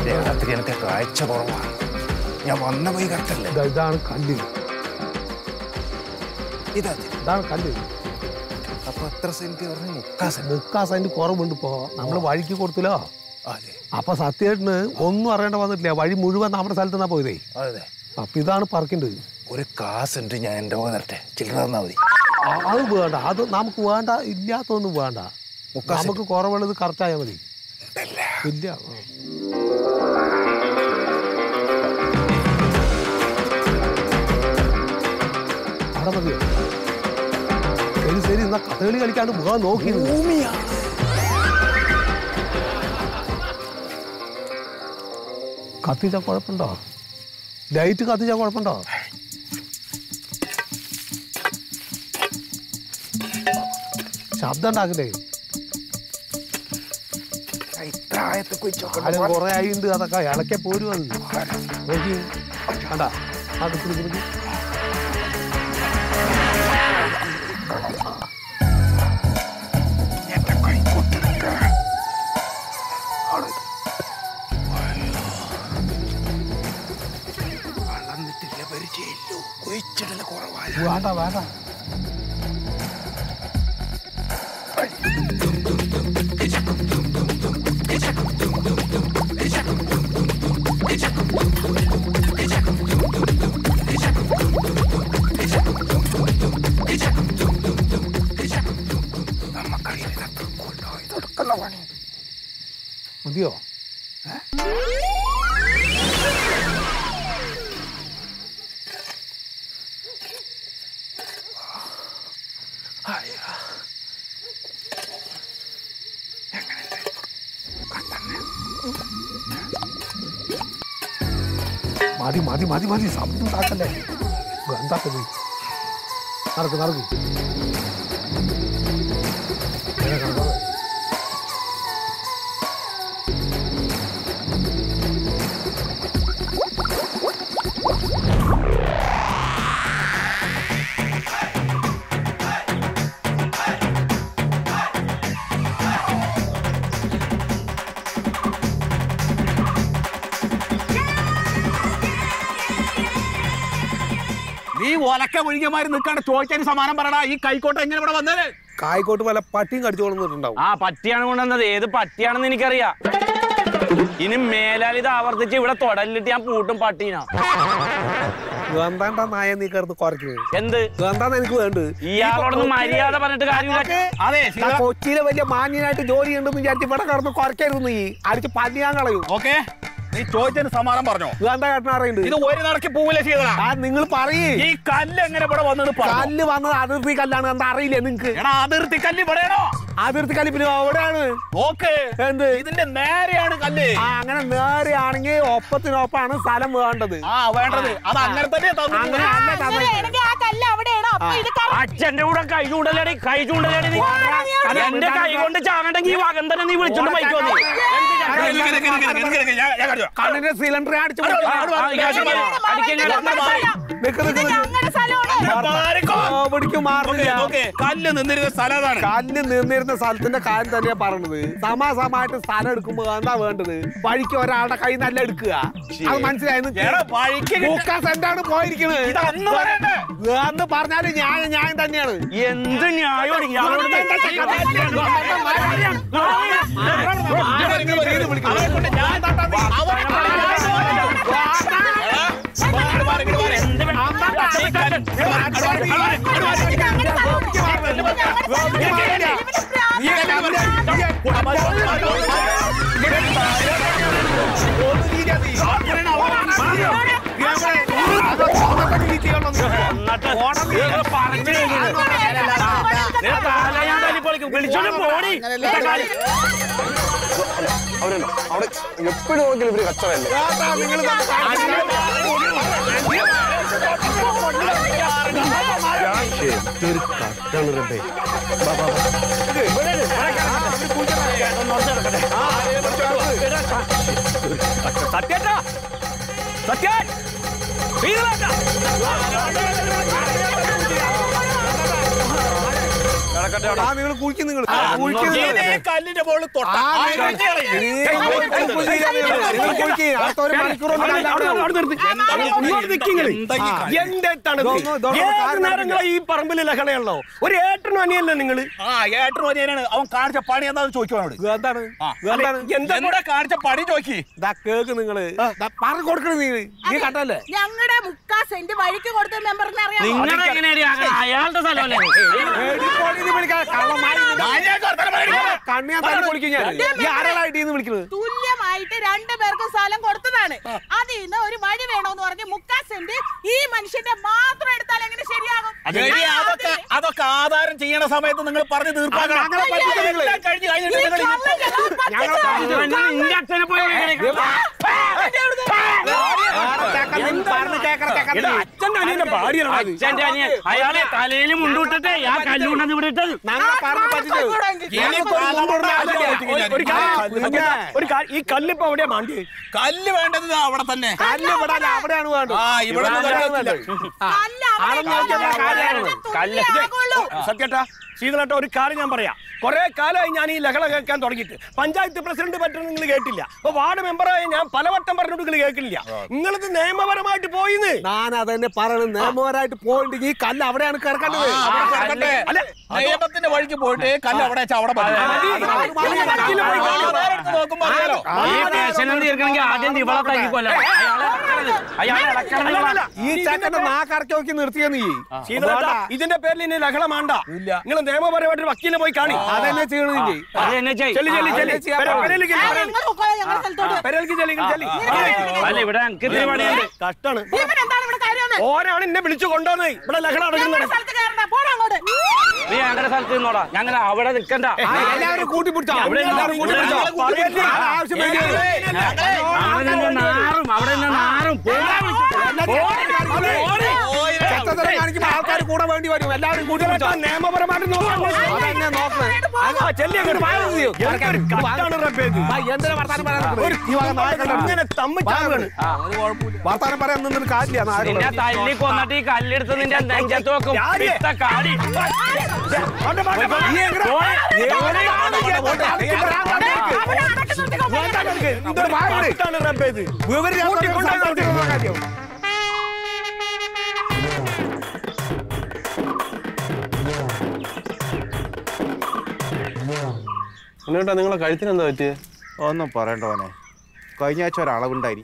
രാത്രി എനിക്ക് കാഴ്ച കുറവാണ് ഞാൻ വന്ന പോയി കറക്റ്റല്ലേ ഇതാ- ഇതാണ് കല്ല് ഇതാ ഇതാണ് കല്ല് അപ്പൊ എത്ര സെന്റ് പറഞ്ഞു മുക്കാ സെന്റ് മുക്കാ സെന്റ് കുറവുണ്ട് ഇപ്പോ നമ്മൾ വഴിക്ക് കൊടുത്തില്ലോ അതെ അപ്പൊ സത്യേട്ടന് ഒന്നും അറിയേണ്ട വന്നിട്ടില്ല വഴി മുഴുവൻ നമ്മുടെ സ്ഥലത്ത് നിന്നാ പോയതേ അതെ അപ്പൊ ഇതാണ് പറക്കേണ്ടത് ഒരു കാ സെന്റ് ഞാൻ എന്റെ പോകാൻ തരട്ടെ ചില്ലറ തന്നാ മതി ആ- അത് വേണ്ട അത് നമുക്ക് വേണ്ട ഇല്ലാത്തൊന്നും വേണ്ട മുക്കാ സെന്റ്. നമുക്ക് കുറവുള്ളത് കറക്റ്റ് ആയാൽ മതി ഇല്ല. ഇല്ല ആ. അവിടെ മതിയോ ശരി ശരി എന്നാ കഥകളി കളിക്കാണ്ട് പോകാൻ നോക്കി കത്തിച്ച കുഴപ്പമുണ്ടോ ലൈറ്റ് കത്തിച്ച കുഴപ്പമുണ്ടോ ശബ്ദം ഉണ്ടാക്കില്ലേ ഇത്ര ആയത്തെ കാലം കുറെ ആയിണ്ട് അതൊക്കെ ഇളക്കെ പോരും അത് നോക്കി കണ്ട ആ കിടക്ക് കിടക്ക്. വളർന്നിട്ടില്ല പരിചയമില്ലോ കുഴിച്ചിടല കുറവായ വേണ്ട വേണ്ട നമുക്കറിയില്ല അത്ര കൊണ്ടുപോയി തുടക്കുന്ന പണി മതിയോ മതി മതി മതി മതി ശബ്ദം ഉണ്ടാക്കല്ലേ എന്താക്കുന്നത് നടക്ക് നടക്ക് ഇങ്ങനെ കിടന്നോ. നീ ഒലക്ക മുഴുകിയമാര് നിൽക്കാണ്ട് ചോദിക്കാൻ സമാനം പറയടാ ഈ കൈക്കോട്ട് എങ്ങനെ ഇവിടെ വന്നത് കായ്ക്കോട്ട് വല്ല പട്ടിയും കടിച്ചു കൊണ്ടുവന്നിട്ടുണ്ടാവും ആ പട്ടിയാണ് കൊണ്ടുവന്നത് ഏത് പട്ടിയാണെന്ന് എനിക്കറിയാം ഇനി മേലാൽ ഇത് ആവർത്തിച്ച് ഇവിടെ തൊടലിട്ട് ഞാൻ പൂട്ടും പട്ടീനാ എന്താണ്ടാ നായ നീ കിടന്ന് കുറയ്ക്കുന്നത് എന്ത് എന്താന്ന് എനിക്ക് വേണ്ടത് ഇയാളോടൊന്ന് മര്യാദ പറഞ്ഞിട്ട് കാര്യമില്ല അതെ ആ കൊച്ചിയിലെ വലിയ മാന്യനായിട്ട് ജോലി ഉണ്ടെന്ന് വിചാരിച്ച് ഇവിടെ കിടന്ന് കുറയ്ക്കരുത് നീ അടിച്ച് പല്ലിയാൻ കളയും ഓക്കെ നീ ചോദിച്ചതിന് സമാനം പറഞ്ഞോ എന്താ കേട്ടണ അറിയണ്ട് ഇത് ഒരു നടക്ക് പോവില്ല ചെയ്തടാ ആ നിങ്ങൾ പറയേ ഈ കല്ല് എങ്ങനെ ഇവിടെ വന്നത് പറഞ്ഞു കല്ല് വന്നത് അതിർത്തി കല്ലാണ് എന്താ അറിയില്ലേ നിങ്ങക്ക് എടാ അതിർത്തി കല്ല് ഇവിടെയാണോ അതിർത്തി കല്ല് പിന്നെ എവിടെയാണ് നോക്ക് എന്ത് ഇതിന്റെ നേരെയാണ് കല്ല് ആ അങ്ങനെ നേരെയാണെങ്കിൽ ഒപ്പത്തിനൊപ്പാണ് സ്ഥലം വേണ്ടത് ആ വേണ്ടത് അത് അങ്ങനെ തന്നെ അങ്ങനെ അല്ല തന്നത്. അങ്ങനെയാണെങ്കിൽ ആ കല്ല് അവിടെയാണോ അപ്പൊ ഇത് കറ- അച്ഛന്റെ കൂടെ കൈ ചൂണ്ടലേടി കൈ ചൂണ്ടലേടി നീ എന്റെ കൈ കൊണ്ട് ചാകണ്ടെങ്കിൽ ഈ വകം തന്നെ നീ വിളിച്ചോണ്ട് ബൈക്ക് വന്നു കണ്ണിന്റെ സിലിണ്ടർ അടിച്ചു നിക്ക് നിക്ക് ഇത് നിക്ക്. ഞങ്ങളുടെ സ്ഥലമാണ് ആ, പിടിക്കും മാറില്ല കല്ല് നിന്നിരുന്ന സ്ഥലം അതാണ് കല്ല് നിന്നിരുന്ന സ്ഥലത്തിന്റെ കാര്യം തന്നെയാ പറഞ്ഞത് സമാസമായിട്ട് സ്ഥലം എടുക്കുമ്പോ എന്താ വേണ്ടത് വഴിക്ക് ഒരാളുടെ കൈ നല്ല എടുക്കുക അത് മനസ്സിലായി എടാ, വഴിക്ക് കിട്ട- മുക്കാൽ സെന്റാണ് പോയിരിക്കുന്നത് ഇത് അന്ന് പറയണ്ടേ? എന്ന് പറഞ്ഞാല് ന്യായം ന്യായം തന്നെയാണ് എന്ത് ന്യായമാണ് ഇയാളോട് അവരെ കൊണ്ട് ഞാൻ തട്ടാൻ നീ- അവരെ കൊണ്ട് ഞാൻ തട്ടാൻ. എടാ, ഇങ്ങോട്ട് മാറ്, ഇങ്ങോട്ട് മാറ്. എന്ത് വേണം? ഈ കല്ല് ഇങ്ങോട്ട് മാറ്, ഇങ്ങോട്ട് മാറ്, ഇങ്ങോട്ട് മാറ്, ഇങ്ങോട്ട് മാറ്. ഇത് ഞങ്ങളുടെ സ്ഥലമാണ്. ഇത് ഞങ്ങളുടെ സ്ഥലമാണ്. ഇവന് പ്രാന്ത്. ഈ കല്ല് മാറ്. വിളിച്ചോണ്ട് പോടി അവിടെ എപ്പോഴും നോക്കിയാലും ഇവര് കച്ചറല്ലേ സത്യേട്ടാ സത്യൻ ശ്രീധരേട്ടാ. കിടക്കട്ടെ അവിടെ. ആ നിങ്ങൾ കുഴിക്കും നിങ്ങൾ കുഴിക്കും ഇതേ കല്ലിന്റെ മുകളിൽ തൊട്ട ആ, ആ, നിങ്ങൾ- ഇടിച്ച് കളയും. നിങ്ങൾ കുഴിക്കുക, നിങ്ങൾ കുഴിക്കുക. അടുത്ത ഒരു മണിക്കൂർ കൊണ്ട് കല്ല് അവിടെ ആവും. എന്താണ് ഇതൊന്നും- ഇതൊന്നും ഏത് കാര്യം നേരങ്ങളെ ഈ പറമ്പിൽ ലഹളയുള്ളോ ഒരു ഏട്ടനും അനിയല്ലേ നിങ്ങള് ആ ഏട്ടൻ വനിയനാണ് അവൻ കാണിച്ച പണി എന്താന്ന് ചോദിക്കുവാനോട് ഇത് എന്താണ് ആ. ഇത് എന്താണ് എന്താ എന്താ കാണിച്ച പണി ചോദിക്കി ഇതാ കേക്ക് നിങ്ങള് പറഞ്ഞു കൊടുക്കണ നീ നീ കണ്ടല്ലേ ഞങ്ങളുടെ മുക്കാ സെന്റ് വഴിക്ക് കൊടുത്ത മെമ്പറിനെ അറിയാമോ നിങ്ങളെ എങ്ങനെയാടി അങ്ങനെ? അയാളുടെ സ്ഥലമല്ലേ ഏടിക്കോടി നീ വിളിക്കാ കള്ളമായി കണ്ണിയാ തന്നെ വിളിക്കും ഞാൻ ഈ ആരാളായിട്ട് വിളിക്കുന്നത് തുല്യമായിട്ട് രണ്ടു പേർക്കും സ്ഥലം കൊടുത്തതാണ് അതിൽ നിന്ന് ഒരു വഴി വേണോന്ന് പറഞ്ഞ് മുക്കാ സെന്റ് ഈ മനുഷ്യന്റെ മാത്രം എടുത്താൽ എങ്ങനെ ശരിയാകും ശരി, അതൊക്കെ അതൊക്കെ ആധാരം ചെയ്യണ സമയത്ത് നിങ്ങൾ പറഞ്ഞു തീർപ്പാക്കണം ഞങ്ങളെ പറ്റിച്ച നിങ്ങള്. എല്ലാം കഴിഞ്ഞ് കഴിഞ്ഞിട്ട് ഈ നിങ്ങൾ ഇപ്പോ- കള്ളൻ ഞങ്ങളെ പറ്റിച്ചതാണ്. നിന്റെ അച്ഛനെ പോയി വിളിക്കണേ. അച്ഛൻ്റെ അനിയന്റെ ഭാര്യയാണ് അച്ഛന്റെ അനിയൻ അയാളെ തലയിൽ മുണ്ടൂട്ടിട്ട് ആ കല്ലുണ്ടെന്ന് ഇവിടെ ഇട്ടത് ഞങ്ങളെ പറഞ്ഞു പറ്റിച്ചു ഇനിയിപ്പോ ഞങ്ങൾക്ക് ഒരു മുമ്പ് ഒരു ഉണ്ടാവില്ല. ഒരു കാര്യം പിന്നെ ഒരു കാര്യം ഈ കല്ലിപ്പോ എവിടെയാ മാണ്ടി കല്ല് വേണ്ടത് ദാ അവിടെ തന്നെ കല്ല് ഇവിടെ അല്ല, അവിടെയാണ് വേണ്ടത് ആ ഇവിടെ ഒന്നും ഇവിടെയാണ് കല്ല് വേണ്ടത്. ആ. കല്ല് അവിടെ ആളൊന്നും നോക്കിയാൽ ഇട്ടാൽ കാര്യമാണ്. തുല്യം ആകുള്ളൂ. സത്യേട്ടാ ശീതളേട്ട ഒരു കാര്യം ഞാൻ പറയാം കുറെ കാലമായി ഞാൻ ഈ ലഹള കേൾക്കാൻ തുടങ്ങിയിട്ട് പഞ്ചായത്ത് പ്രസിഡന്റ് പറ്റുന്ന നിങ്ങൾ കേട്ടില്ല അപ്പൊ വാർഡ് മെമ്പറായ ഞാൻ പലവട്ടം പറഞ്ഞിട്ട് നിങ്ങൾ കേൾക്കില്ല നിങ്ങളിത് നിയമപരമായിട്ട് പോയിന്ന് ഞാൻ അതന്നെ പറയണത് നിയമപരമായിട്ട് പോയിണ്ടെങ്കിൽ ഈ കല്ല് അവിടെയാണ് കിടക്കേണ്ടത് ആ, അവിടെ കിടക്കട്ടെ. അല്ല, നിയമത്തിന്റെ വഴിക്ക് പോയിട്ട് കല്ല് അവിടെ വെച്ചാ അവിടെ പറ്റും. മതി. അത് മതി. വക്കീല് പോയി കാണും. ആധാരം എടുത്ത് നോക്കുമ്പോ അറിയാലോ ഈ പേശനം തീർക്കണമെങ്കിൽ ആദ്യം ഇവളെ തല്ലിക്കൊല്ല അയാളെ ഇളക്കണത്. അയാളെ ഇളക്കണത് അല്ല, ഇവളാ. അല്ല, ഈ ചക്കന്റെ നാക്കറക്കി നോക്കി നിർത്തിയ നീ ശീതളേട്ടാ ഇതിന്റെ പേരിൽ ഇനി ലഹള വേണ്ട നിങ്ങൾ നിയമപരമായിട്ട് ഒരു വക്കീലിനെ പോയി കാണി അതന്നെ ചെയ്യണം നീ അത് തന്നെ ചെയ്. ചെല്ലി ചെല്ലി ചെല്ലി ചെയ്യാൻ പെര- പാടില്ല. പെരയിലേക്ക് ആ, ചെല്ലി. ഞങ്ങൾ പൊക്കോളാം, ഞങ്ങളുടെ സ്ഥലത്തോട്ട്. പെരയിലേക്ക് ചെല്ലി ഇങ്ങ് ചെല്ലി അല്ല ഇവിടെ എനിക്ക് ഇത്തിരി പണിയുണ്ട് കഷ്ടാണ് ഇവനെന്താണ് ഇവിടെ കാര്യമെന്ന്? ഓരാണ് എന്നെ വിളിച്ചു കൊണ്ടുവന്നത് ഇവിടെ ലഹള ഞങ്ങളുടെ നടക്കുന്നത് സ്ഥലത്ത് കയറണ്ട, പോടാ അങ്ങോട്ട്. നീ ഞങ്ങളുടെ സ്ഥലത്ത് നിന്നോടാ ഞങ്ങൾ അവിടെ നിൽക്കണ്ട ആ, എല്ലാവരും കൂട്ടി പിടിച്ചോ ഇവിടെ നിന്നോ, എല്ലാവരും കൂട്ടി ഇവിടെ പിടിച്ചോ നിന്നോ. പറയല്ലേ? ആ, ആവശ്യം വേണ്ടി വരും. അവിടെ നിന്ന് നാറും അവിടെ നിന്ന് നാറും പോകാൻ ചെറ്റത്തരം കാണിക്കുമ്പോ ആൾക്കാർ കൂടെ വേണ്ടി വരും എല്ലാവരും കൂട്ടി പിടിച്ചോ നിയമപരമായിട്ട് നോക്കാം അതന്നെ നോക്കണേ ആ, ചെല്ലി അങ്ങോട്ട് വാ. എന്തൊരു കഷ്ടാണ് റബ്ബേ ഇത്. എന്തിനാ വർത്താനം പറയാൻ നിൽക്കുന്നത്? ഈ വക നായകളുടെ ഇങ്ങനെ തമ്മിൽ ചാവുകയാണ്. വർത്താനം പറയാൻ നിന്നിട്ട് കാര്യമില്ല നായകള്. നിന്നെ തല്ലി കൊന്നിട്ട് ഈ കല്ലെടുത്ത് നിന്റെ നെഞ്ചത്ത് വെക്കും ഞാനേ. പിത്ത കാടി പോട്ടെ, പോട്ടെ, പോട്ടെ. നീ എങ്ങടാ? എവിടെ ആണ് ഈ പോട്ടെ, അടക്കം? എങ്ങടാ? അവനെ അടക്കി നിർത്തിക്കോ, വേണ്ട നിനക്ക്. ഇതൊരു വായന. കഷ്ടാണ് റബ്ബേ ഇത്. വിവരം കൂട്ടി കൊണ്ടുപോയി സംസാരിച്ചിട്ടുള്ള കാര്യം. എന്നിട്ടാ നിങ്ങളെ കഴുത്തിന് എന്താ പറ്റിയത് ഒന്നും പറയണ്ട മോനെ കഴിഞ്ഞ ആഴ്ച ഒരളവുണ്ടായി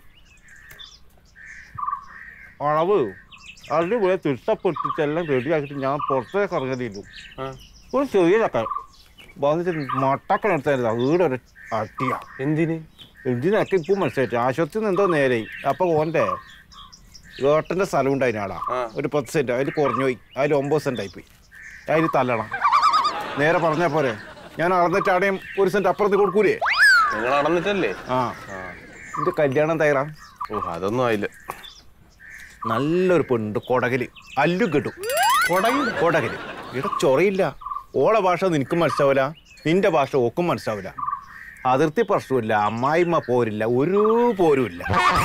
അളവ് അടിപൊളി തിട്ടപ്പൊട്ടിച്ച് എല്ലാം റെഡിയാക്കിയിട്ട് ഞാൻ പുറത്തേക്ക് ഇറങ്ങിയതില്ലു ഒരു ചെറിയ ചക്ക വന്നിട്ട് മട്ടക്കണെടുത്തായിരുന്നു വീട് ഒരു അട്ടിയ എന്തിന് എന്തിനൊക്കെ ഇപ്പം മനസ്സിലായിട്ട് ആശുപത്രിയിൽ നിന്ന് എന്തോ നേരെയായി അപ്പൊ ഓൻ്റെ ഏട്ടൻ്റെ സ്ഥലം ഉണ്ടായിരുന്നു ആടാ ഒരു പത്ത് സെൻറ്റ് അതിൽ കുറഞ്ഞു പോയി അതിൽ ഒമ്പത് സെൻറ്റ് ആയിപ്പോയി അതിൽ തല്ലണം നേരെ പറഞ്ഞാൽ പോരെ ഞാൻ അളന്നിട്ട് അവിടെയും ഒരു സെൻറ്റ് അപ്പുറത്ത് കൊടുക്കൂലേ നിങ്ങൾ നടന്നിട്ടല്ലേ ആ എന്റെ കല്യാണം തയ്യാറാ ഓ അതൊന്നും ആയില്ല നല്ലൊരു പെണ്ണുണ്ട് കൊടകല് അല്ലു കിട്ടും കൊടകിൽ കൊടകല് ഇവിടെ ചൊറയില്ല ഓളെ ഭാഷ നിനക്കും മനസ്സിലാവില്ല നിന്റെ ഭാഷ ഓക്കും മനസ്സിലാവില്ല അതിർത്തി പ്രശ്നമില്ല അമ്മായിമ്മ പോരില്ല ഒരു പോരുമില്ല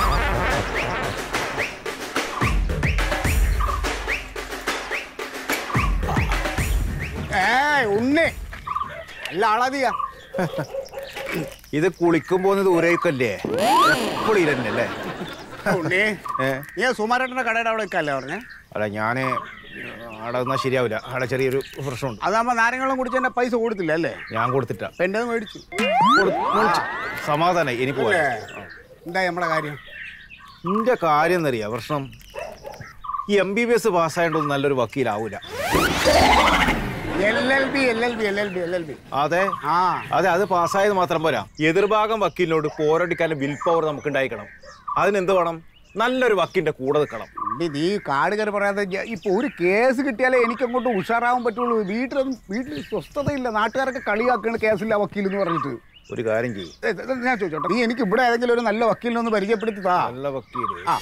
ഏയ് ഉണ്ണി നല്ല അളവിയാ ഇത് കുളിക്കുമ്പോ ദൂരേക്കല്ലേ എപ്പോഴും തന്നെ അല്ലേ ഉണ്ണി ഏ നീ സുമാരേട്ടന്റെ കടയുടെ അവിടെ നിൽക്കല്ലേ പറഞ്ഞേ അല്ല ഞാന് അവിടെ നിന്നാ ശരിയാവില്ല അവിടെ ചെറിയൊരു പ്രശ്നമുണ്ട് അതാകുമ്പോ നാരങ്ങളും കുടിച്ചതിന്റെ പൈസ കൊടുത്തില്ല അല്ലേ ഞാൻ കൊടുത്തിട്ടാ അപ്പൊ എന്റെ മേടിച്ചു സമാധാനായി ഇനി പോലെ അല്ലേ? എന്തായി നമ്മുടെ കാര്യം നിന്റെ കാര്യം എന്നറിയാ പ്രശ്നം ഈ എം ബി ബി എസ് പാസ്സായതൊന്നും നല്ലൊരു വക്കീലാവൂല L L B L L B L L B L L B അതെ ആ അതെ അത് പാസ്സായത് മാത്രം പോരാ എതിർഭാഗം വക്കീലിനോട് പോരടിക്കാനും വിൽ പവർ നമുക്ക് ഉണ്ടായിരിക്കണം അതിനെന്ത് വേണം നല്ലൊരു വക്കീലിന്റെ കൂടെ നിൽക്കണം ഉണ്ണി, നീ കാട് കയറി പറയാതെ ജ- ഇപ്പൊ ഒരു കേസ് കിട്ടിയാലേ എനിക്ക് അങ്ങോട്ട് ഉഷാറാവാൻ പറ്റുള്ളൂ വീട്ടിലൊന്നും വീട്ടിൽ സ്വസ്ഥതയില്ല നാട്ടുകാരൊക്കെ കളിയാക്കാണ് കേസില്ല വക്കീൽ എന്ന് പറഞ്ഞിട്ട് ഒരു കാര്യം ചെയ്യും ഏ, ഇത് ഞാൻ ചോദിച്ചോട്ടെ നീ എനിക്ക് ഇവിടെ ഏതെങ്കിലും ഒരു നല്ല വക്കീലിനെ ഒന്ന് പരിചയപ്പെടുത്തി താ നല്ല വക്കീല് ആ.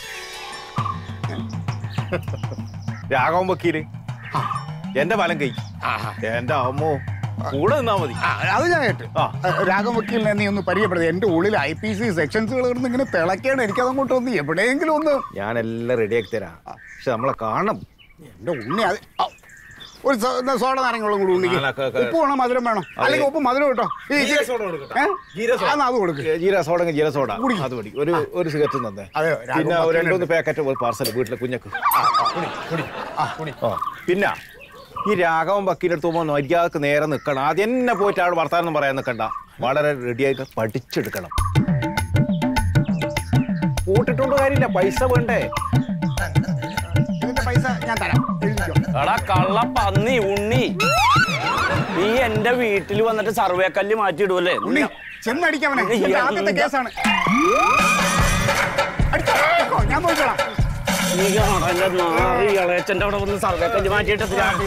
രാഘവൻ വക്കീല് എന്റെ ഫലം കൈ എന്റെ അമ്മോ കൂടെ നിന്നാ മതി ആ, അത് ഞാൻ കേട്ട് ആ. രാഗം വക്കീലിനെ നീ ഒന്ന് പരിചയപ്പെടുത്തി എന്റെ ഉള്ളിൽ ഐ പി സി സെക്ഷൻസുകൾ കിടന്ന് ഇങ്ങനെ തിളക്കാണ് എനിക്കതങ്ങോട്ട് ഒന്ന് എവിടെയെങ്കിലും ഒന്ന് ഞാൻ എല്ലാം റെഡിയാക്കി തരാം പക്ഷെ നമ്മളെ കാണണം എന്റെ ഉണ്ണി അത് ഔ. ഒരു സോ- എന്നാ സോഡ നാരങ്ങളും കൂടി ഉണ്ടെങ്കിൽ ആ, ക- ക- ഉപ്പ് വേണം മധുരം വേണം അല്ലെങ്കിൽ ഉപ്പ് മധുരം കിട്ടോ ഈ ജീരക സോഡ കൊടുക്കട്ടെ. ഏ? ജീരക സോഡ. ആ, അത് കൊടുക്ക് ജീര സോഡ ജീര സോഡ കുടി. അത് മതി ഒരു ഒരു സിഗരറ്റ് തന്നെ അതെയോ, രാഘവൻ പിന്നെ ഒരു ഭക്തനുണ്ട്. രണ്ടു മൂന്ന് പാക്കറ്റ് പാർസൽ വീട്ടിലെ കുഞ്ഞക്ക് ആ പിന്നെ ഈ രാഘവൻ വക്കീലിന്റെ അടുത്ത് പോകുമ്പോൾ മര്യാദക്ക് നേരെ നിൽക്കണം ആദ്യം തന്നെ പോയിട്ട് അവിടെ വർത്താനം പറയാൻ നിൽക്കണ്ട വളരെ റെഡിയായിട്ട് പഠിച്ചെടുക്കണം കൂട്ടിട്ടുണ്ട് കാര്യമില്ല പൈസ വേണ്ടേ ഇതിന്റെ പൈസ ഞാൻ തരാം എഴുതിക്കോ. എടാ കള്ള പന്നി ഉണ്ണി നീ എന്റെ വീട്ടിൽ വന്നിട്ട് സർവേക്കല്ല് മാറ്റിയിടുവല്ലേ ഉണ്ണി ചെന്നടിക്കവനെ ഇത് എന്റെ ആദ്യത്തെ എന്താ? കേസാണ് അടിച്ചോ, അടിച്ചോ, ഞാൻ പോയിക്കോളാം നീ കാണാൻ നാറി ഇളയച്ചന്റെ അവിടെ വന്ന് സർവേക്കല്ല് മാറ്റിയിട്ട്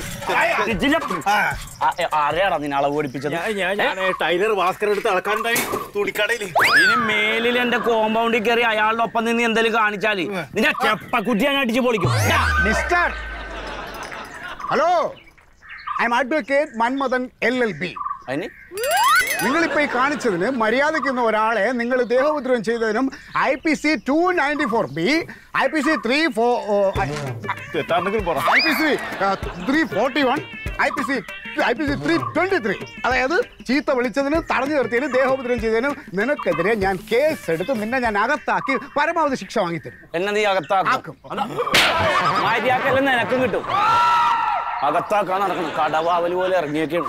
ആരെയാടാ നിന്നെ അളവ് പഠിപ്പിച്ചത് ടൈലർ ഭാസ്കർ എടുത്ത് അളക്കാനുണ്ടായി തുണിക്കടയിൽ ഇനി മേലിൽ എന്റെ കോമ്പൗണ്ടിൽ കയറി അയാളുടെ ഒപ്പം നിന്ന് എന്തെങ്കിലും കാണിച്ചാല് നിന്റെ ചെപ്പക്കുറ്റി ഞാൻ അടിച്ച് പൊളിക്കും ഡാ. Mister hello I'm advocate Manmadhan L L B അതിന് നിങ്ങളിപ്പോ ഈ കാണിച്ചതിന് മര്യാദയ്ക്കുന്ന ഒരാളെ നിങ്ങൾ ദേഹോപദ്രവം ചെയ്തതിനും I P C two ninety four B I P C three four തെറ്റാണെങ്കിൽ പറ I P C three forty one I P C I P C three twenty three അതായത് ചീത്ത വിളിച്ചതിനും തടഞ്ഞു നിർത്തിയതിനും ദേഹോപദ്രവം ചെയ്തതിനും നിനക്കെതിരെ ഞാൻ കേസ് എടുത്ത് നിന്നെ ഞാൻ അകത്താക്കി പരമാവധി ശിക്ഷ വാങ്ങിത്തരും എന്നെ നീ അകത്താക്കും ആക്കും. മര്യാദക്കെല്ലാം നിനക്കും കിട്ടും അകത്താക്കാൻ നടക്കണം കടവാവൽ പോലെ ഇറങ്ങിയൊക്കെയാണ്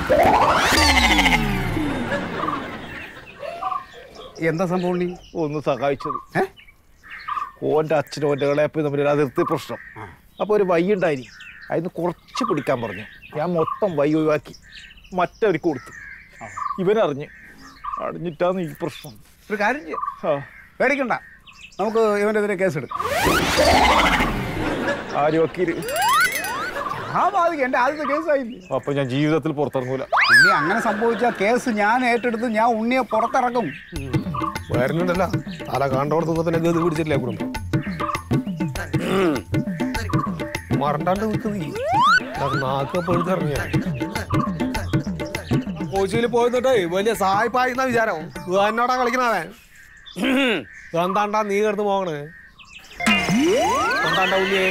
എന്താ സംഭവം നീ ഒന്ന് സഹായിച്ചത് ഏ? ഓൻ്റെ അച്ഛനും ഓൻ്റെ ഇളയപ്പനും തമ്മിൽ ഒരു അതിർത്തി പ്രശ്നം അപ്പോൾ ഒരു വൈ ഉണ്ടായി അതിന് കുറച്ച് പിടിക്കാൻ പറഞ്ഞു ഞാൻ മൊത്തം വൈ ഒഴിവാക്കി മറ്റവർക്ക് കൊടുത്തു ഇവനറിഞ്ഞ് അറിഞ്ഞിട്ടാണ് ഈ പ്രശ്നം ഒരു കാര്യം ചെയ്യാം ആ, പേടിക്കണ്ട നമുക്ക് ഇവനെതിരെ കേസ് എടുക്കാം ആര് വക്കീല് ആ ബാധിക്കും എൻ്റെ ആദ്യത്തെ കേസായില്ലേ അപ്പൊ ഞാൻ ജീവിതത്തിൽ പുറത്തിറങ്ങൂല ഇനി അങ്ങനെ സംഭവിച്ച കേസ് ഞാൻ ഏറ്റെടുത്ത് ഞാൻ ഉണ്ണിയെ പുറത്തിറക്കും വരുന്നുണ്ടല്ല തല കണ്ടോടത്ത് പിന്നെ ഗതി പിടിച്ചിട്ടില്ല കുടുംബം മറണ്ടാണ്ട് നിൽക്കുന്നീ നാക്ക് പെഴുത്തിറങ്ങിയ കോച്ചിയിൽ പോയിന്നിട്ടേ വലിയ സായിപ്പായി എന്നാ വിചാരം എന്നോടാ കളിക്കണവൻ എന്താണ്ടാ നീ കിടന്ന് പോകണ് എന്താണ്ടാ ഉള്ളിയെ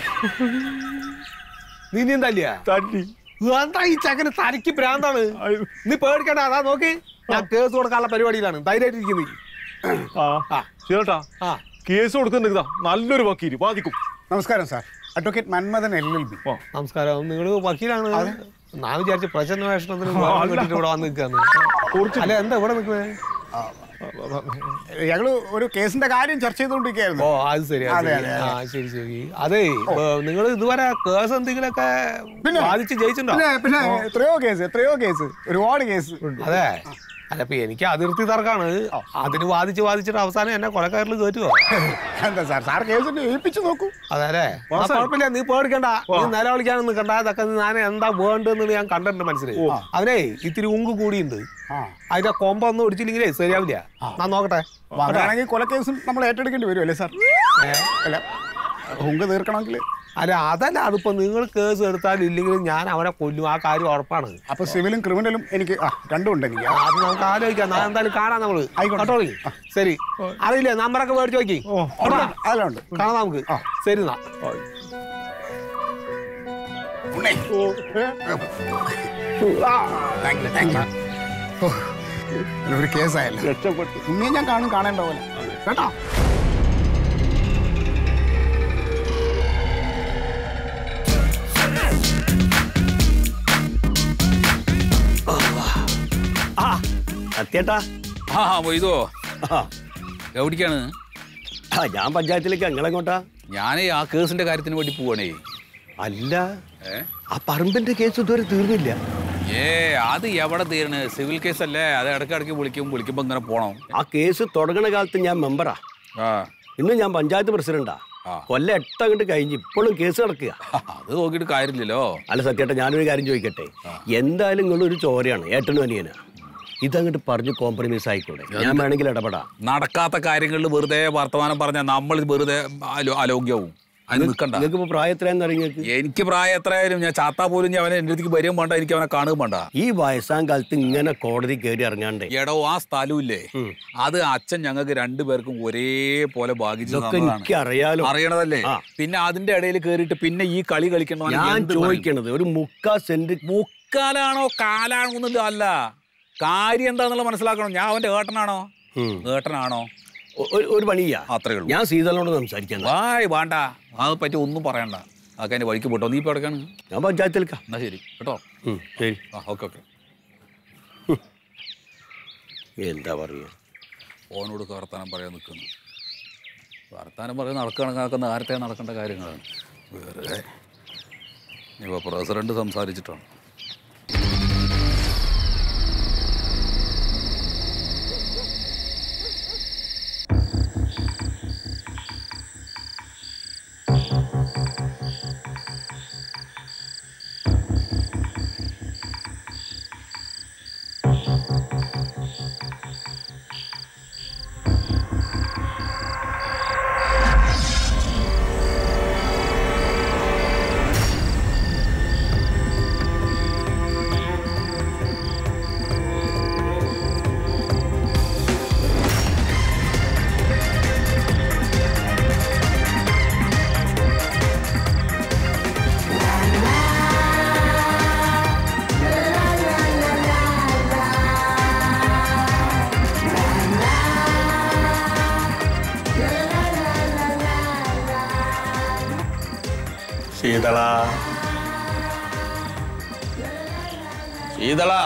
നീ നീ എന്തല്ല തല്ലി എന്താ ഈ ചക്കന് തനിക്ക് ഭ്രാന്താണ് നീ പേടിക്കണ്ട അതാ നോക്കി ഞാൻ കേസ് കൊടുക്കാനുള്ള പരിപാടിയിലാണ് ധൈര്യമായിട്ടിരിക്കുന്നത് ആ ചേട്ടാ ആ കേസ് കൊടുക്കുന്നുണ്ടാ നല്ലൊരു വക്കീല് ബാധിക്കും നമസ്കാരം sir advocate Manmathan L L B നമസ്കാരം നിങ്ങൾ വക്കീലാണ് ഞാൻ വിചാരിച്ച പ്രസന്നവേഷണത്തിന് കിട്ടിട്ട് ഇവിടെ വന്ന് നിൽക്കാന്ന് അല്ല എന്താ ഇവിടെ നിൽക്കുന്നത് ഞങ്ങള് ഒരു കേസിന്റെ കാര്യം ചർച്ച ഓ ചെയ്തുകൊണ്ടിരിക്കുകയായിരുന്നു അത് ശരി അത് അതെ, ശരി. അതെ, ആ ശരി ശരി അതെ നിങ്ങൾ ഇതുവരെ കേസ് എന്തെങ്കിലുമൊക്കെ പിന്നെ? ബാധിച്ച് ജയിച്ചിട്ടുണ്ടോ പിന്നെ പിന്നെ എത്രയോ കേസ് എത്രയോ കേസ് ഒരുപാട് കേസ് അതെ അല്ല ഇപ്പൊ എനിക്ക് അതിർത്തി തർക്കാണ് അതിന് വാദിച്ച് വാദിച്ചിട്ട് അവസാനം എന്നെ കൊലക്കാരിൽ കയറ്റുവോ എന്താ സാർ സാർ കേസിന്റെ ഏൽപ്പിച്ചു നോക്കൂ അതെ അല്ലേ ആ, കുഴപ്പമില്ല നീ പേടിക്കണ്ട നീ നിലവിളിക്കാനൊന്നും നിൽക്കണ്ട അതൊക്കെ ഞാൻ എന്താ വേണ്ടെന്ന് ഞാൻ കണ്ടിട്ടുണ്ട് മനസ്സിലായി അവനെ ഇത്തിരി ഉങ്ക് കൂടിയുണ്ട് ആ അതിന്റെ കൊമ്പൊന്നും ഒടിച്ചില്ലെങ്കിലേ ശരിയാവില്ല ഞാൻ നോക്കട്ടെ അപ്പൊ അങ്ങനെയാണെങ്കിൽ കൊലക്കേസും നമ്മൾ ഏറ്റെടുക്കേണ്ടി വരും അല്ലേ സാർ അല്ല ഹുങ്ക് തീർക്കണമെങ്കിൽ അല്ല അതല്ല അതിപ്പോ നിങ്ങൾ കേസ് എടുത്താലും ഇല്ലെങ്കിലും ഞാൻ അവനെ കൊല്ലും ആ കാര്യം ഉറപ്പാണ് അപ്പൊ സിവിലും ക്രിമിനലും എനിക്ക് ആ രണ്ടും ഉണ്ട് എനിക്ക് അത് നമുക്ക് ആലോചിക്കാം ഞാൻ എന്തായാലും കാണാം നമ്മള് ആയിക്കോട്ടെ. കേട്ടോളി ശരി അറിയില്ലേ നമ്പറൊക്കെ മേടിച്ച് നോക്കി അതെല്ലാം ഉണ്ട് കാണാം നമുക്ക് ശരി എന്നാ താങ്ക് യു താങ്ക് യു ഒരു കേസായല്ലോ രക്ഷപ്പെട്ടു ഉണ്ണിയെ ഞാൻ കാണും കാണേണ്ട പോലെ കേട്ടോ സത്യേട്ടാ ആ മൊയ്തോ എവിടേക്കാണ് ആ ഞാൻ പഞ്ചായത്തിലേക്ക് എങ്ങനെങ്ങോട്ടാ ഞാൻ ആ കേസിന്റെ കാര്യത്തിന് വേണ്ടി പോവാണേ അല്ല ഏ? ആ പറമ്പിന്റെ കേസ് ഇതുവരെ തീർന്നില്ല ഏ അത് എവിടെ തീരണേ സിവിൽ കേസ് അല്ലേ അത് ഇടയ്ക്ക് ഇടയ്ക്ക് വിളിക്കും വിളിക്കുമ്പോ ഇങ്ങനെ പോണം ആ കേസ് തുടങ്ങണ കാലത്ത് ഞാൻ മെമ്പറാ ആ ഇന്ന് ഞാൻ പഞ്ചായത്ത് പ്രസിഡന്റാ ആ. കൊല്ലം എട്ട് അങ്ങോട്ട് കഴിഞ്ഞ് ഇപ്പോഴും കേസ് നടക്കുക അത് നോക്കിയിട്ട് കാര്യമില്ലല്ലോ അല്ല സത്യേട്ടാ ഞാനൊരു കാര്യം ചോദിക്കട്ടെ എന്തായാലും നിങ്ങളൊരു ചോരയാണ് ഏട്ടനും അനിയനാ ഇതങ്ങോട്ട് പറഞ്ഞ് കോംപ്രമൈസ് ആയിക്കൂടെ ഞാൻ വേണമെങ്കിൽ ഇടപെടാം നടക്കാത്ത കാര്യങ്ങളിൽ വെറുതെ വർത്തമാനം പറഞ്ഞാൽ നമ്മൾ വെറുതെ അലോ- അലോഗ്യവും അതിന് നിൽക്കണ്ട നിങ്ങൾക്ക് ഇപ്പൊ പ്രായം എത്രയാന്ന് അറിയാം എനിക്ക് പ്രായം എത്രയായാലും ഞാൻ ചാത്താ പോലും ഞാൻ അവനെ എൻ്റെ അടുത്തേക്ക് വരികയും വേണ്ട എനിക്ക് അവനെ കാണുകയും വേണ്ട ഈ വയസ്സാം കാലത്ത് ഇങ്ങനെ കോടതി കയറി ഇറങ്ങാണ്ടേ എടോ ആ സ്ഥലമില്ലേ അത് അച്ഛൻ ഞങ്ങൾക്ക് രണ്ടുപേർക്കും ഒരേപോലെ ഭാഗിച്ചു ഇതൊക്കെ തന്നതാണ്. എനിക്ക് അറിയാലോ അറിയണതല്ലേ ആ. പിന്നെ അതിന്റെ ഇടയിൽ കയറിയിട്ട് പിന്നെ ഈ കളി കളിക്കണോ ഞാൻ ചോദിക്കണത് ഒരു മുക്കാ സെന്റ് മുക്കാലാണോ കാലാണോ ഒന്നും അല്ല കാര്യം എന്താന്നുള്ള മനസ്സിലാക്കണം ഞാൻ അവന്റെ ഏട്ടനാണോ ഉം. ഏട്ടനാണോ ഒ- ഒരു- ഒരു പണിയാ അത്രേ ഉള്ളൂ ഞാൻ സീതളിനോട് സംസാരിക്കാൻ വായ് വേണ്ട അത് പറ്റി ഒന്നും പറയണ്ട അതൊക്കെ എന്റെ വഴിക്ക് പോട്ടോ നീ ഇപ്പൊ എവിടെക്കാണ് ഞാൻ പഞ്ചായത്തിലേക്കാ എന്നാ ശരി കേട്ടോ ഉം, ശരി ആ ഓക്കെ ഓക്കെ എന്താ പറയുക ഓനോട് വർത്താനം പറയാൻ നിൽക്കുന്നു വർത്താനം പറയാൻ നടക്കണ നേരത്തെ നടക്കേണ്ട കാര്യങ്ങളാണ് വേറെ ഇപ്പോൾ പ്രസിഡന്റ് സംസാരിച്ചിട്ടാണ് ശീതള ശീതള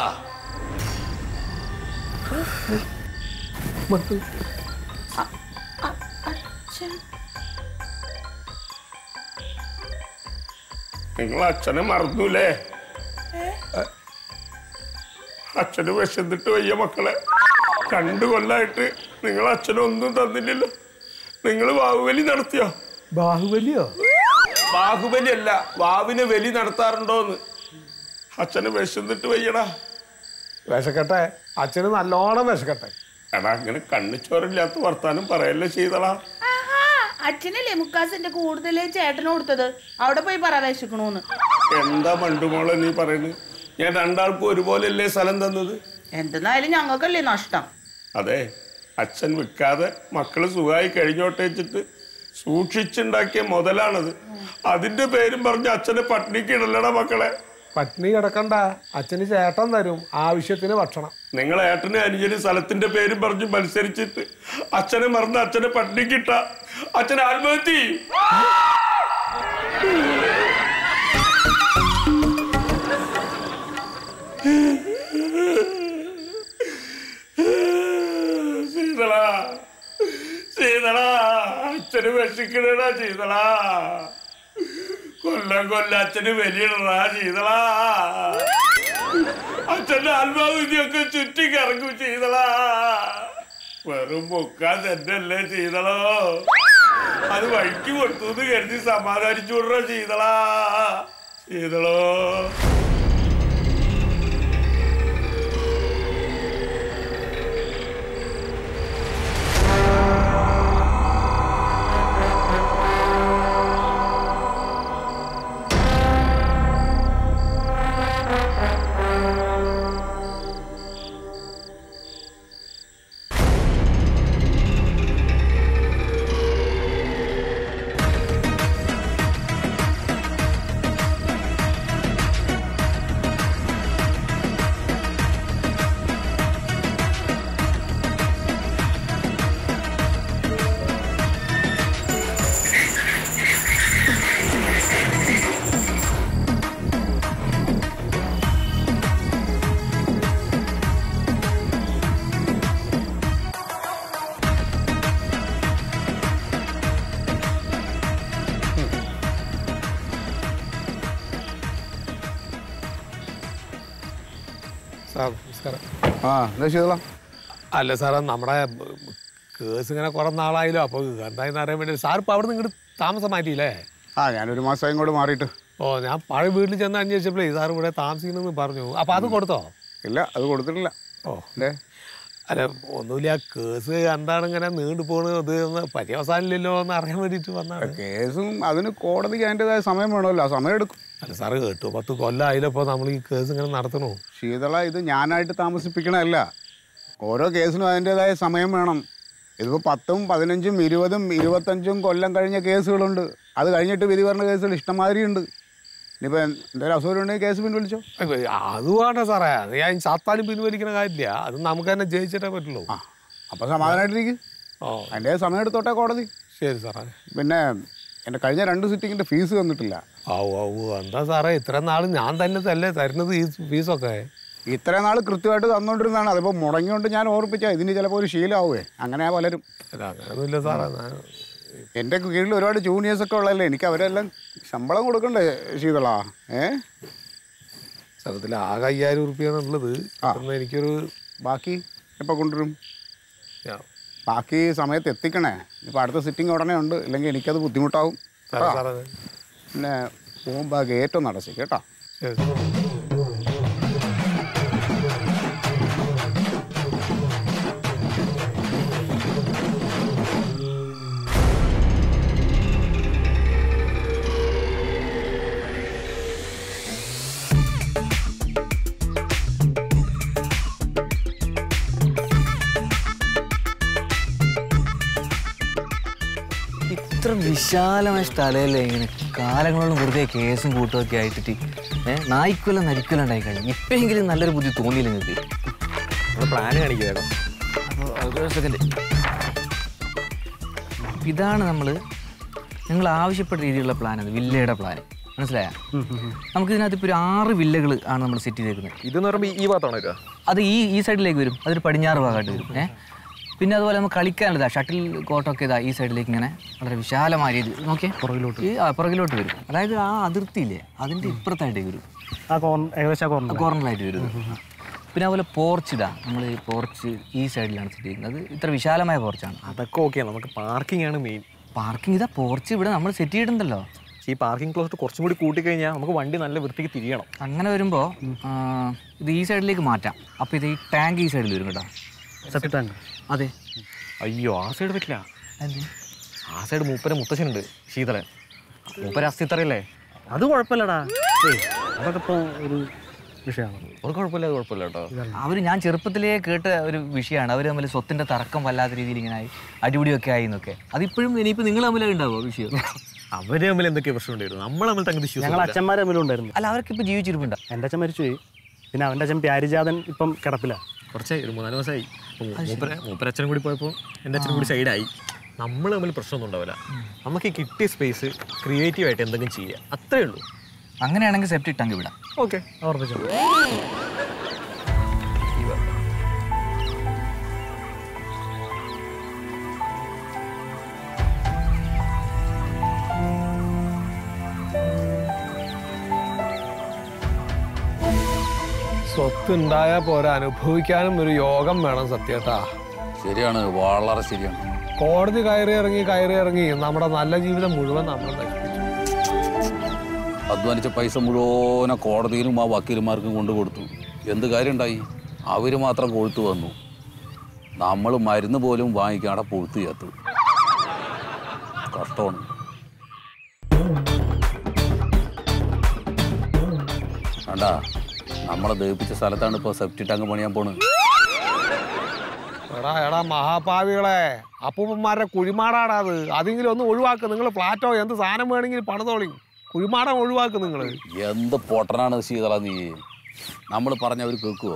നിങ്ങൾ അച്ഛനെ മറന്നൂലേ അച്ഛന് വിശന്നിട്ട് വയ്യ മക്കളെ രണ്ടു കൊല്ലായിട്ട് നിങ്ങൾ അച്ഛനൊന്നും തന്നില്ലല്ലോ നിങ്ങൾ ബാഹുബലി നടത്തിയോ ബാഹുബലിയോ ബാഹുബലി അല്ല വാവിന് ബലി നടത്താറുണ്ടോന്ന് അച്ഛന് വിശന്നിട്ട് വയ്യടാ വിശക്കട്ടെ അച്ഛന് നല്ലോണം വിശക്കട്ടെ എടാ അങ്ങനെ കണ്ണിച്ചോറില്ലാത്ത വർത്താനം പറയല്ലേ ചെയ്തടാ ആഹാ, അച്ഛനല്ലേ മുക്കാസിന്റെ കൂടുതൽ ചേട്ടന് കൊടുത്തത് അവിടെ പോയി പറ വിശക്കണോന്ന് എന്താ മണ്ടുമോളെ നീ പറയുന്നത് ഞാൻ രണ്ടാൾക്കും ഒരുപോലെയല്ലേ സ്ഥലം തന്നത് എന്തെന്നായാലും ഞങ്ങൾക്കല്ലേ നഷ്ടം അതെ അച്ഛൻ വിൽക്കാതെ മക്കള് സുഖമായി കഴിഞ്ഞോട്ടെ വെച്ചിട്ട് സൂക്ഷിച്ചുണ്ടാക്കിയ മുതലാണത് അതിന്റെ പേരും പറഞ്ഞ് അച്ഛനെ പട്ടിണിക്ക് ഇടല്ലടാ മക്കളെ പട്ടിണി കിടക്കണ്ട അച്ഛന് ചേട്ടൻ തരും ആവശ്യത്തിന് ഭക്ഷണം നിങ്ങൾ ഏട്ടനെ അനുജന് സ്ഥലത്തിന്റെ പേരും പറഞ്ഞ് മത്സരിച്ചിട്ട് അച്ഛനെ മറന്ന് അച്ഛനെ പട്ടിണിക്കിട്ട അച്ഛൻ ആത്മഹത്യ ചെയ്യും. ശീതള ശീതള അച്ഛന് വിശക്കണടാ ശീതള കൊല്ലം കൊല്ലം അച്ഛന് വലിയടാ ശീതള അച്ഛന്റെ ആത്മാവിധിയൊക്കെ ചുറ്റി കറങ്ങും ചെയ്തളാ വെറും മുക്കാൻ തന്നെയല്ലേ ചെയ്തളോ അത് വഴിക്ക് കൊടുത്തു എന്ന് കരുതി സമാധാനിച്ചു വിടറോ ചെയ്തളാ ചെയ്തളോ സാർ നമസ്കാരം ആ എന്താ ചെയ്തോളാം അല്ല സാറേ നമ്മുടെ കേസ് ഇങ്ങനെ കുറെ നാളായല്ലോ അപ്പോൾ എന്തായെന്ന് അറിയാൻ വേണ്ടി സാർ ഇപ്പോൾ അവിടെ നിന്ന് ഇങ്ങോട്ട് താമസം മാറ്റിയില്ലേ ആ ഞാനൊരു മാസം ഇങ്ങോട്ട് മാറിയിട്ട് ഓ ഞാൻ പഴയ വീട്ടിൽ ചെന്ന് അന്വേഷിച്ചപ്പോഴേ സാർ ഇവിടെ താമസിക്കണമെന്ന് പറഞ്ഞു അപ്പോൾ അത് കൊടുത്തോ ഇല്ല അത് കൊടുത്തിട്ടില്ല ഓ അല്ലേ അല്ല ഒന്നുമില്ല കേസ് എന്താണ് ഇങ്ങനെ നീണ്ടു പോണത് ഒന്ന് പര്യവസാനില്ലല്ലോ എന്ന് അറിയാൻ വേണ്ടിയിട്ട് വന്നാണ് കേസും അതിന് കോടതിക്ക് അതിൻ്റെതായ സമയം വേണമല്ലോ ആ സമയം എടുക്കും അല്ല സാറ് കേട്ടു പത്ത് കൊല്ലം ആയില്ലപ്പോൾ നമ്മൾ ഈ കേസ് ഇങ്ങനെ നടത്തണോ ശീതള ഇത് ഞാനായിട്ട് താമസിപ്പിക്കണമല്ല ഓരോ കേസിനും അതിൻ്റെതായ സമയം വേണം ഇതിപ്പോൾ പത്തും പതിനഞ്ചും ഇരുപതും ഇരുപത്തഞ്ചും കൊല്ലം കഴിഞ്ഞ കേസുകളുണ്ട് അത് കഴിഞ്ഞിട്ട് വിധി പറഞ്ഞ കേസുകൾ ഇഷ്ടംമാതിരി ഉണ്ട് ഇനിയിപ്പോൾ എന്തെങ്കിലും അസുഖം ഉണ്ടെങ്കിൽ കേസ് പിൻവലിച്ചോ അത് വേണ്ട സാറേ അത് ഞാൻ ചത്താലും പിൻവലിക്കുന്ന കാര്യമില്ല അത് നമുക്ക് തന്നെ ജയിച്ചിട്ടേ പറ്റുള്ളൂ അപ്പോൾ സമാധാനമായിട്ടിരിക്കും ഓ അതിൻ്റെ സമയം എടുത്തോട്ടെ കോടതി ശരി സാറേ പിന്നെ എൻ്റെ കഴിഞ്ഞ രണ്ട് സിറ്റിങ്ങിൻ്റെ ഫീസ് തന്നിട്ടില്ല ആവു ആവു എന്താ സാറേ ഇത്ര നാൾ ഞാൻ തന്നെ അല്ലേ തരുന്നത് ഈ ഫീസൊക്കെ ഇത്രയും നാൾ കൃത്യമായിട്ട് തന്നുകൊണ്ടിരുന്നതാണ് അതിപ്പോൾ മുടങ്ങിയോണ്ട് ഞാൻ ഓർപ്പിച്ചാൽ ഇതിന് ചിലപ്പോൾ ഒരു ശീലമാവുമേ അങ്ങനെ പലരും അല്ല അങ്ങനെയൊന്നുമില്ല സാറേ ഞാൻ എൻ്റെ കീഴിൽ ഒരുപാട് ജൂനിയേഴ്സൊക്കെ ഉള്ളതല്ലേ എനിക്ക് അവരെല്ലാം ശമ്പളം കൊടുക്കണ്ടേ ശീതള ഏ സ്ഥലത്തിൽ ആകെ അയ്യായിരം ഉറുപ്പിയാണുള്ളത് അതൊന്ന് എനിക്കൊരു ബാക്കി എപ്പോൾ കൊണ്ടുവരും ഞാൻ- ബാക്കി സമയത്ത് എത്തിക്കണേ ഇപ്പോൾ അടുത്ത സിറ്റിംഗ് ഉടനെ ഉണ്ട് ഇല്ലെങ്കിൽ എനിക്കത് ബുദ്ധിമുട്ടാവും സാറേ കേട്ടോ? സാറേ പിന്നെ പോകുമ്പോൾ ഗേറ്റ് ഒന്ന് അടച്ചു കേട്ടോ ശരി ഇത്ര വിശാലമായ സ്ഥലമല്ലേ ഇങ്ങനെ കാലങ്ങളോളം വെറുതെ കേസും കൂട്ടുമൊക്കെ ആയിട്ടിട്ട് ഏഹ് നായ്ക്കൊല്ലം നരിക്കൊല്ലം ഉണ്ടായി കഴിഞ്ഞു ഇപ്പെങ്കിലും നല്ലൊരു ബുദ്ധി തോന്നിയില്ല നിങ്ങൾക്ക് പ്ലാൻ കാണിക്കുക അപ്പോൾ സെക്കൻഡ് ഇതാണ് നമ്മൾ നിങ്ങൾ ആവശ്യപ്പെട്ട രീതിയിലുള്ള പ്ലാൻ അത് വില്ലയുടെ പ്ലാൻ മനസ്സിലായ നമുക്ക് ഇതിനകത്ത് ഇപ്പോൾ ഒരു ആറ് വില്ലകൾ ആണ് നമ്മൾ സെറ്റ് ചെയ്തേക്കുന്നത് ഇതെന്ന് പറയുമ്പോൾ ഈ ഭാഗത്താണോ വരിക അത് ഈ ഈ സൈഡിലേക്ക് വരും അതൊരു പടിഞ്ഞാറ് ഭാഗമായിട്ട് വരും ഏഹ് പിന്നെ അതുപോലെ നമുക്ക് കളിക്കാനുള്ളതാ ഷട്ടിൽ കോട്ടൊക്കെ ഇതാ ഈ സൈഡിലേക്ക് ഇങ്ങനെ വളരെ വിശാലമായ രീതി നോക്കിയേ പുറകിലോട്ട് ഈ ആ പുറകിലോട്ട് വരും അതായത് ആ അതിർത്തിയില്ലേ അതിൻ്റെ ഇപ്പുറത്തായിട്ട് വരും ആ കോർണർ ഏകദേശം ആ കോർണർ കോർണറായിട്ട് വരും ഇത്. പിന്നെ അതുപോലെ പോർച്ച് ഇതാ നമ്മൾ ഈ പോർച്ച് ഈ സൈഡിലാണ് സെറ്റ് ചെയ്യുന്നത് അത് ഇത്ര വിശാലമായ പോർച്ചാണ് അതൊക്കെ ഓക്കെ നമുക്ക് പാർക്കിംഗ് ആണ് മെയിൻ പാർക്കിംഗ് ഇതാ പോർച്ച് ഇവിടെ നമ്മൾ സെറ്റ് ചെയ്തിട്ടുണ്ടല്ലോ ഈ പാർക്കിംഗ് ക്ലോസ് കുറച്ചും കൂടി കൂട്ടിക്കഴിഞ്ഞാൽ നമുക്ക് വണ്ടി നല്ല വൃത്തിക്ക് തിരിയണം അങ്ങനെ വരുമ്പോൾ ഇത് ഈ സൈഡിലേക്ക് മാറ്റാം അപ്പോൾ ഇത് ഈ ടാങ്ക് ഈ സൈഡിൽ വരും കേട്ടോ സെപ്റ്റ് ടാങ്ക് അതെ അയ്യോ ആ സൈഡ് പറ്റില്ല എന്ത് ആ സൈഡ് മൂപ്പര മുത്തശ്ശനുണ്ട് ശീതളൻ മൂപ്പര അസ്ഥിത്തറയല്ലേ അത് കുഴപ്പമില്ലടാ ഏയ് അതൊക്കെ ഇപ്പോൾ ഒരു വിഷയമാണ് അത് കുഴപ്പമില്ല അത് കുഴപ്പമില്ല കേട്ടോ അവർ ഞാൻ ചെറുപ്പത്തിലേ കേട്ട ഒരു വിഷയമാണ് അവർ തമ്മിൽ സ്വത്തിൻ്റെ തർക്കം വല്ലാത്ത രീതിയിൽ ഇങ്ങനെ ആയി അടിപിടിയൊക്കെ ആയി എന്നൊക്കെ അതിപ്പോഴും ഇനിയിപ്പോൾ നിങ്ങൾ തമ്മിൽ ഉണ്ടാവുമോ വിഷയം അവര് തമ്മിൽ എന്തൊക്കെ പ്രശ്നം ഉണ്ടായിരുന്നു നമ്മൾ തമ്മിൽ തങ്ങ് ഞങ്ങൾ അച്ഛന്മാർ തമ്മിലും ഉണ്ടായിരുന്നു അല്ല അവർക്ക് ഇപ്പോൾ ജീവിച്ചിരിപ്പുണ്ടോ എൻ്റെ അച്ഛൻ മരിച്ചുപോയി പിന്നെ അവൻ്റെ അച്ഛൻ പ്യാരിജാതൻ ഇപ്പം കിടപ്പില്ല കുറച്ചായി ഒരു മൂന്നാല് മാസമായി മൂപ്പര മൂപ്പരച്ഛനും കൂടി പോയപ്പോൾ എൻ്റെ അച്ഛനും കൂടി സൈഡായി നമ്മൾ തമ്മിൽ പ്രശ്നമൊന്നും ഉണ്ടാവില്ല നമുക്ക് ഈ കിട്ടിയ സ്പേസ് ക്രിയേറ്റീവായിട്ട് എന്തെങ്കിലും ചെയ്യുക അത്രേ ഉള്ളൂ അങ്ങനെയാണെങ്കിൽ സെപ്റ്റി ടാങ്ക് വിടാം ഓക്കെ ഓർമ്മിച്ചു സ്വത്ത് ഉണ്ടായാൽ പോരാ അനുഭവിക്കാനും ഒരു യോഗം വേണം സത്യേട്ടാ ശരിയാണ് വളരെ ശരിയാണ് കോടതി കയറി ഇറങ്ങി കയറി ഇറങ്ങി നമ്മുടെ നല്ല ജീവിതം മുഴുവൻ നമ്മൾ നശിപ്പിച്ചു അധ്വാനിച്ച പൈസ മുഴുവനെ കോടതിയിലും ആ വക്കീലുമാർക്കും കൊണ്ടു കൊടുത്തു എന്ത് കാര്യമുണ്ടായി അവർ മാത്രം കൊഴുത്തു വന്നു നമ്മൾ മരുന്ന് പോലും വാങ്ങിക്കാടെ പൊഴുത്തു ചേർത്തു കഷ്ടമാണ് വേണ്ട നമ്മളെ ദഹിപ്പിച്ച സ്ഥലത്താണ് ഇപ്പോൾ സെപ്റ്റി ടാങ്ക് പണിയാൻ പോണ് എടാ എടാ മഹാപാവികളെ അപ്പൂപ്പന്മാരുടെ കുഴിമാടാടാ അത് അതെങ്കിലും ഒന്ന് ഒഴിവാക്ക് നിങ്ങൾ ഫ്ലാറ്റോ എന്ത് സാധനം വേണമെങ്കിലും പണിതോളി കുഴിമാടം ഒഴിവാക്ക് നിങ്ങൾ എന്ത് പൊട്ടനാണ് ശീതള നീ നമ്മൾ പറഞ്ഞ അവർ കേൾക്കുവോ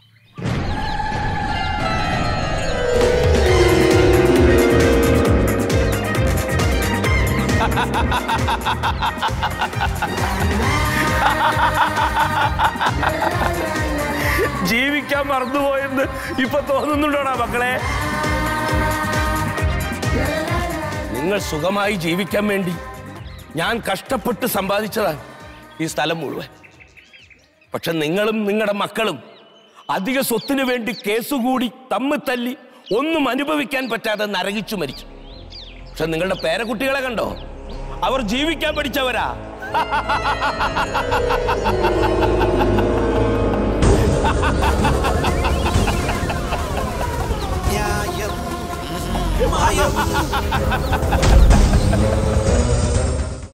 ജീവിക്കാൻ മറന്നുപോയെന്ന് ഇപ്പൊ തോന്നുന്നുണ്ടോടാ മക്കളെ നിങ്ങൾ സുഖമായി ജീവിക്കാൻ വേണ്ടി ഞാൻ കഷ്ടപ്പെട്ട് സമ്പാദിച്ചതാണ് ഈ സ്ഥലം മുഴുവൻ പക്ഷെ നിങ്ങളും നിങ്ങളുടെ മക്കളും അധിക സ്വത്തിനു വേണ്ടി കേസുകൂടി തമ്മിൽ തല്ലി ഒന്നും അനുഭവിക്കാൻ പറ്റാതെ നരകിച്ചു മരിച്ചു പക്ഷെ നിങ്ങളുടെ പേരക്കുട്ടികളെ കണ്ടോ അവർ ജീവിക്കാൻ പഠിച്ചവരാ